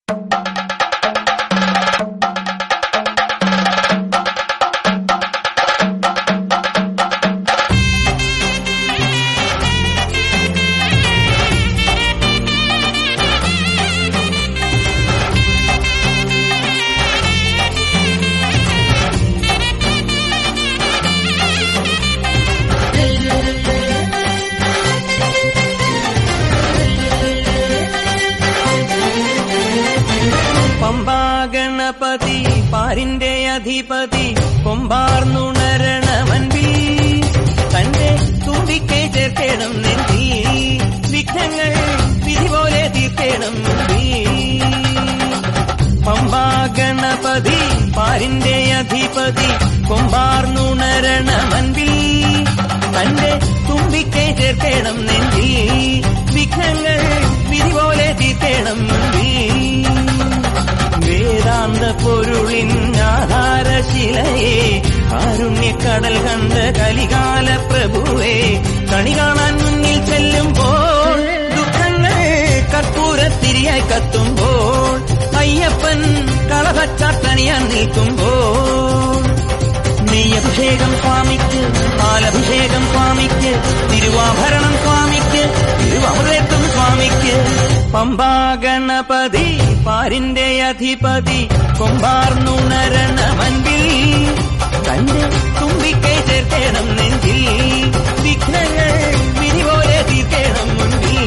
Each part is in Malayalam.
പമ്പാഗണപതി പാരിന്റെ അധിപതി കൊമ്പാർന്നുണരണമൻപി തന്റെ തുമ്പിക്കെ ചേർക്കണം നെഞ്ചി വിഘ്നങ്ങൾ വിധി പോലെ തീർക്കണം പമ്പാഗണപതി പാരിന്റെ അധിപതി കൊമ്പാർന്നുണരണമൻപി തന്റെ തുമ്പിക്കെ ചേർക്കണം നെഞ്ചി വിഘ്നങ്ങൾ വിധി പോലെ തീർക്കണം വേദാന്ത പൊരുളിൻ ആധാരശിലയെ കാരുണ്യക്കടൽ കണ്ട കലികാല പ്രഭുവേ കണി കാണാൻ മുന്നിൽ ചെല്ലുമ്പോൾ ദുഃഖങ്ങൾ കർപ്പൂരത്തിരിയായി കത്തുമ്പോൾ അയ്യപ്പൻ കളഭച്ചാട്ടണിയാൻ നിൽക്കുമ്പോൾ നെയ്യഭിഷേകം സ്വാമിക്ക് പാലഭിഷേകം സ്വാമിക്ക് തിരുവാഭരണം സ്വാമിക്ക് തിരുവമൃതത്വം സ്വാമിക്ക് പമ്പാഗണപതി പാരിന്റെ അധിപതി കൊമ്പാർന്നുണരണമൻപിൽ തന്റെ തുമ്പിക്കൈ ചേർക്കണം നെഞ്ചിൽ വിഘ്നങ്ങൾ വിധി പോലെ തീർക്കണം മുൻപിൽ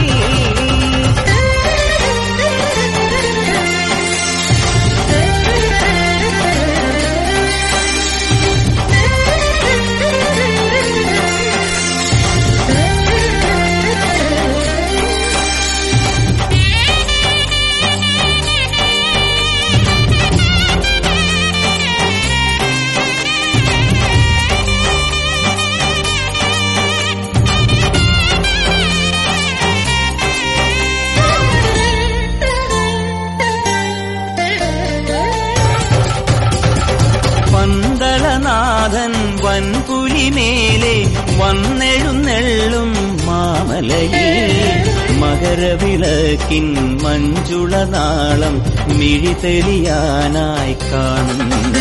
പന്തളനാഥൻ വൻപുലിമേലെ വന്നെഴുന്നെള്ളും മാമലയിൽ മകരവിളക്കിൻ മഞ്ജുളനാളം മിഴിതെളിയാനായി കാണുന്ന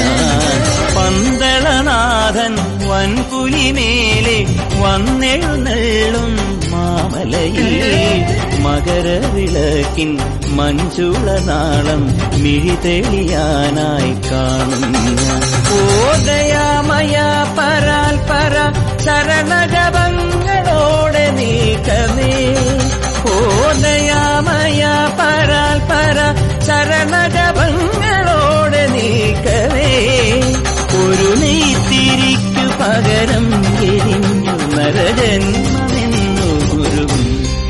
പന്തളനാഥൻ വൻപുലിമേലെ വന്നെഴുന്നെള്ളും മാമലയിൽ മകരവിളക്കിൻ മഞ്ജുളനാളം മിഴിതെളിയാനായി കാണുന്ന ഓദയാമയ പരാൽ പര ചരണജപങ്ങളോടെ നീക്കമേ ഓദയാമയ പരാൽ പര ചരണജപങ്ങളോടെ നീക്കമേ ഒരു നെയ്ത്തിരിക്കു പകരം എരിഞ്ഞു നരജന്മമെന്നു ഗുരുവും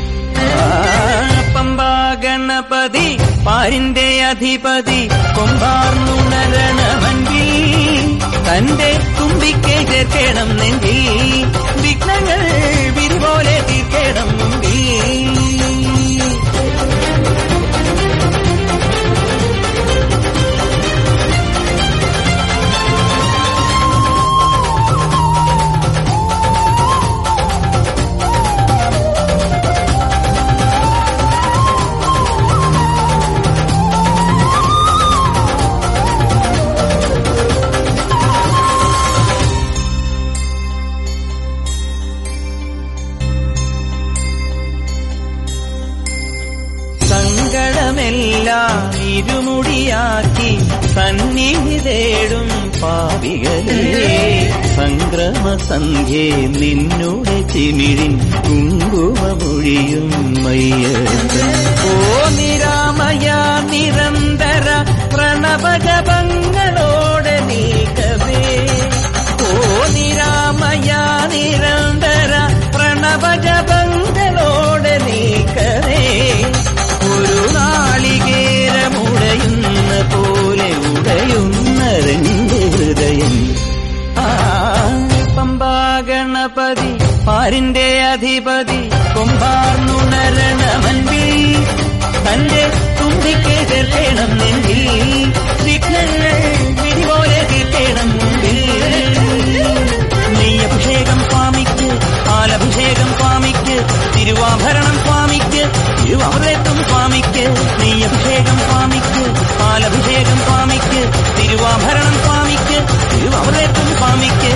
പമ്പാഗണപതി പാരിന്റെ അധിപതി കൊമ്പാർന്നുണരണമൻപിൽ തന്റെ തുമ്പിക്കെ ചേർക്കണം നെഞ്ചിൽ വിഘ്നങ്ങൾ വിധി പോലെ തീർക്കണം മുമ്പിൽ സങ്കടമെല്ലാം ഇരുമുടിയാക്കി സന്നിധി തേടും പാവികളെ സംക്രമ സന്ധ്യേ നിന്നുടെ ചിമിഴിൻ കുങ്കുമൊഴിയും മയ്യപ്പൻ ഓ നിരാമയ നിരന്തര പ്രണവജപങ്ങളോടെ നീക്കവേ ഓ നിരാമയ നിരന്തര പ്രണവജപങ്ങളോടെ നീക്കവേ ഒരു നാളികേരമുടയുന്ന പോലെ ഉടയുന്ന രണ്ട് ഹൃദയം ആ പമ്പാഗണപതി പാരിന്റെ അധിപതി കൊമ്പാർന്നുണരണമൻപിൽ തന്റെ തുമ്പിക്കെ ചേർക്കണം നെഞ്ചിൽ വിഘ്നങ്ങൾ വിധി പോലെ തീർക്കണം മുമ്പിൽ നെയ്യഭിഷേകം സ്വാമിക്ക് പാലഭിഷേകം സ്വാമിക്ക് തിരുവാഭരണം സ്വാമിക്ക് തിരുവമൃതത്വം സ്വാമിക്ക് നെയ്യഭിഷേകം പാലഭിഷേകം സ്വാമിക്ക് പാലഭിഷേകം സ്വാമിക്ക് തിരുവാഭരണം സ്വാമിക്ക് തിരുവമൃതത്വം സ്വാമിക്ക്